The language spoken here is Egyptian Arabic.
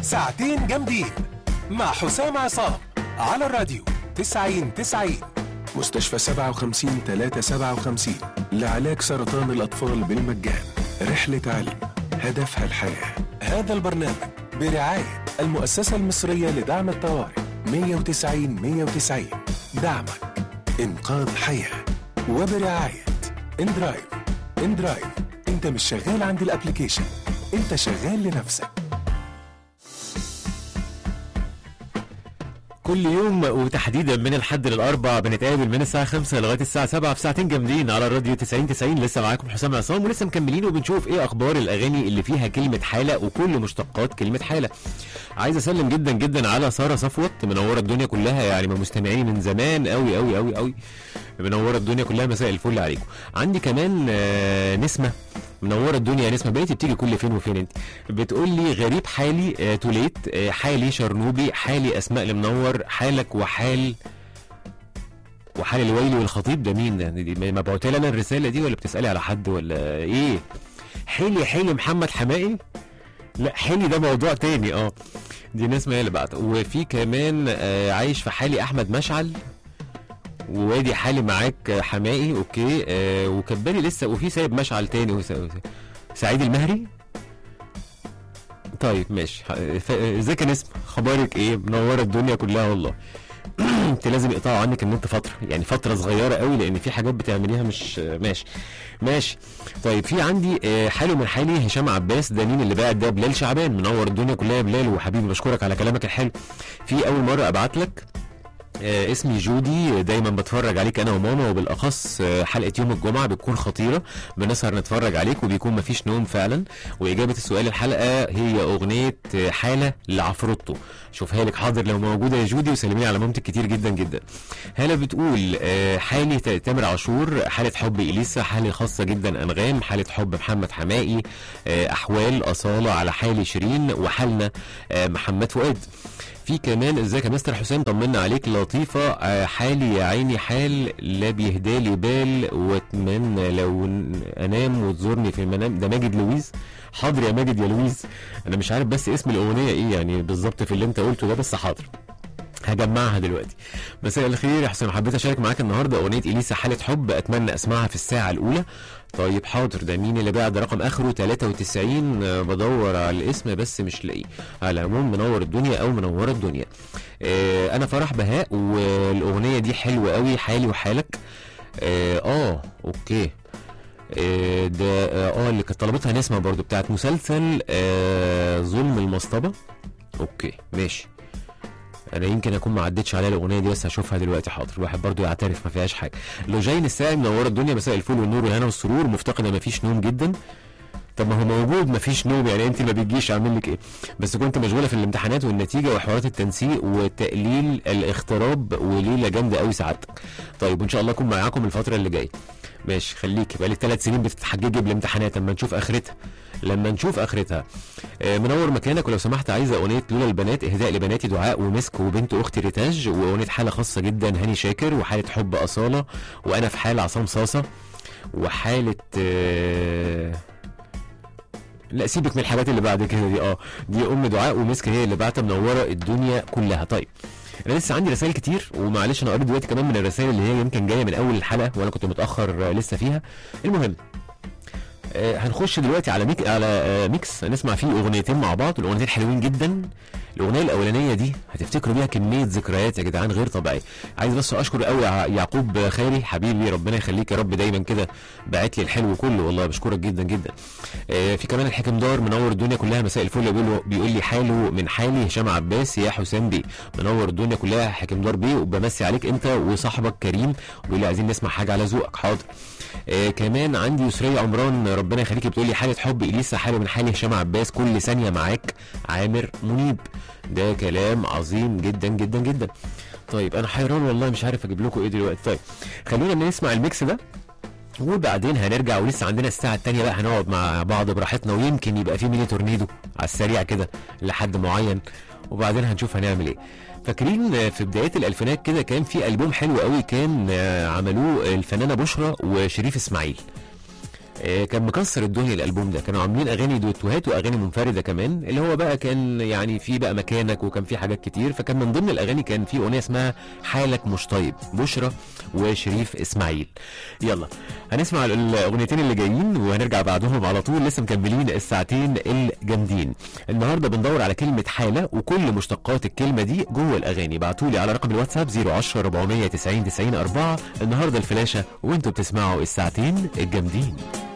ساعتين جامدين مع حسام عصام على الراديو 90 90 مستشفى 57 357 لعلاج سرطان الأطفال بالمجان رحلة علم هدفها الحياة هذا البرنامج برعاية المؤسسة المصرية لدعم الطوارئ 190 190 دعمك إنقاذ حياة وبرعاية اندرايف اندرايف انت مش شغال عند الابليكيشن انت شغال لنفسك كل يوم وتحديدا من الحد للاربع بنتقابل من الساعه 5 لغايه الساعه 7 في ساعتين جامدين على الراديو 90 90 لسه معاكم حسام عصام ولسه مكملين وبنشوف ايه اخبار الاغاني اللي فيها كلمه حاله وكل مشتقات كلمه حاله عايز اسلم جدا جدا على ساره صفوت منوره الدنيا كلها يعني من مستمعيني من زمان قوي قوي قوي قوي منوره الدنيا كلها مساء الفل عليكم عندي كمان آه، نسمه منوره الدنيا يا نسمه بقيتي بتيجي كل فين وفين انت بتقول لي غريب حالي آه توليت آه حالي شرنوبي حالي اسماء المنور حالك وحال وحال الويل والخطيب ده مين ده دي مبعوت لي انا الرساله دي ولا بتسالي على حد ولا ايه حيلي حيلي محمد حمائي لا حيلي ده موضوع تاني اه دي ناس ما هي اللي بعت وفي كمان آه عايش في حالي احمد مشعل ووادي حالي معاك آه، حمائي اوكي آه وكبالي لسه وفي سايب مشعل تاني وس- وس- سعيد المهري طيب ماشي ح- ف- ازيك يا نسمة خبارك ايه منوره الدنيا كلها والله انت لازم يقطعوا عنك النت فتره يعني فتره صغيره قوي لان في حاجات بتعمليها مش ماشي ماشي طيب في عندي آه، حاله من حالي هشام عباس ده مين اللي باعت ده بلال شعبان منور الدنيا كلها يا بلال وحبيبي بشكرك على كلامك الحلو في اول مره ابعت لك آه، اسمي جودي دايما بتفرج عليك انا وماما وبالاخص آه، حلقه يوم الجمعه بتكون خطيره بنسهر نتفرج عليك وبيكون مفيش نوم فعلا واجابه السؤال الحلقه هي اغنيه آه، حاله لعفروتو شوفها لك حاضر لو موجوده يا جودي وسلمي على مامتك كتير جدا جدا هلا بتقول آه، حالي ت- تامر عاشور حاله حب اليسا حالي خاصه جدا انغام حاله حب محمد حمائي آه، احوال اصاله على حالي شيرين وحالنا آه، محمد فؤاد في كمان ازيك يا مستر حسام طمنا عليك لطيفه آه، حالي يا عيني حال لا بيهدالي بال واتمنى لو ن- انام وتزورني في المنام ده ماجد لويز حاضر يا ماجد يا لويز انا مش عارف بس اسم الاغنيه ايه يعني بالظبط في اللي انت قلته ده بس حاضر هجمعها دلوقتي مساء الخير يا حسام حبيت اشارك معاك النهارده اغنيه اليسا حاله حب اتمنى اسمعها في الساعه الاولى طيب حاضر ده مين اللي بعد رقم اخره 93 آه، بدور على الاسم بس مش لاقيه على العموم منور الدنيا او منوره الدنيا آه انا فرح بهاء والاغنيه دي حلوه قوي حالي وحالك اه, آه اوكي آه، ده اه آه، اللي كانت طلبتها نسمه برضو بتاعت مسلسل آه ظلم المصطبه اوكي ماشي انا يمكن اكون ما عدتش عليها الاغنيه دي بس هشوفها دلوقتي حاضر الواحد برضو يعترف ما فيهاش حاجه لوجين الساعي منوره الدنيا مساء الفل والنور والهنا والسرور مفتقده ما فيش نوم جدا طب ما هو موجود ما فيش نوم يعني انت ما بتجيش اعمل لك ايه بس كنت مشغوله في الامتحانات والنتيجه وحوارات التنسيق وتقليل الاغتراب وليله جامده قوي سعادتك طيب وان شاء الله اكون معاكم الفتره اللي جايه ماشي خليك بقالك ثلاث سنين بتتحججي بالامتحانات لما نشوف اخرتها لما نشوف اخرتها آه، منور مكانك ولو سمحت عايزه اغنيه لولا البنات اهداء لبناتي دعاء ومسك وبنت اختي ريتاج واغنيه حاله خاصه جدا هاني شاكر وحاله حب اصاله وانا في حال عصام صاصه وحاله آه، لا سيبك من الحاجات اللي بعد كده دي اه دي ام دعاء ومسك هي اللي بعتها منوره الدنيا كلها طيب انا لسه عندي رسائل كتير ومعلش انا قريت دلوقتي كمان من الرسائل اللي هي يمكن جايه من اول الحلقه وانا كنت متاخر آه، لسه فيها المهم آه، هنخش دلوقتي على ميك على آه، ميكس هنسمع فيه اغنيتين مع بعض والاغنيتين حلوين جدا الاغنيه الاولانيه دي هتفتكروا بيها كميه ذكريات يا جدعان غير طبيعيه عايز بس اشكر قوي يع- يعقوب خيري حبيبي ربنا يخليك يا رب دايما كده باعت لي الحلو كله والله بشكرك جدا جدا آه، في كمان الحكم دار منور الدنيا كلها مساء الفل بيقول بيقول لي حاله من حالي هشام عباس يا حسام بيه منور الدنيا كلها حكم دار بيه وبمسي عليك انت وصاحبك كريم وبيقول لي عايزين نسمع حاجه على ذوقك حاضر آه كمان عندي يسرية عمران ربنا يخليكي بتقول لي حالة حب إليسا حالة من حالي هشام عباس كل ثانية معاك عامر منيب ده كلام عظيم جدا جدا جدا طيب انا حيران والله مش عارف اجيب لكم ايه دلوقتي طيب خلونا نسمع الميكس ده وبعدين هنرجع ولسه عندنا الساعة التانية بقى هنقعد مع بعض براحتنا ويمكن يبقى في ميني تورنيدو على السريع كده لحد معين وبعدين هنشوف هنعمل ايه فاكرين آه، في بدايات الالفينات كده كان في البوم حلو قوي كان آه، عملوه الفنانه بشرى وشريف اسماعيل آه، كان مكسر الدنيا الالبوم ده كانوا عاملين اغاني دويتوهات واغاني منفرده كمان اللي هو بقى كان يعني في بقى مكانك وكان في حاجات كتير فكان من ضمن الاغاني كان في اغنيه اسمها حالك مش طيب بشرى وشريف اسماعيل يلا هنسمع الاغنيتين اللي جايين وهنرجع بعدهم على طول لسه مكملين الساعتين الجامدين النهارده بندور على كلمه حاله وكل مشتقات الكلمه دي جوه الاغاني بعتوا لي على رقم الواتساب 010 490 90 4 النهارده الفلاشه وانتوا بتسمعوا الساعتين الجامدين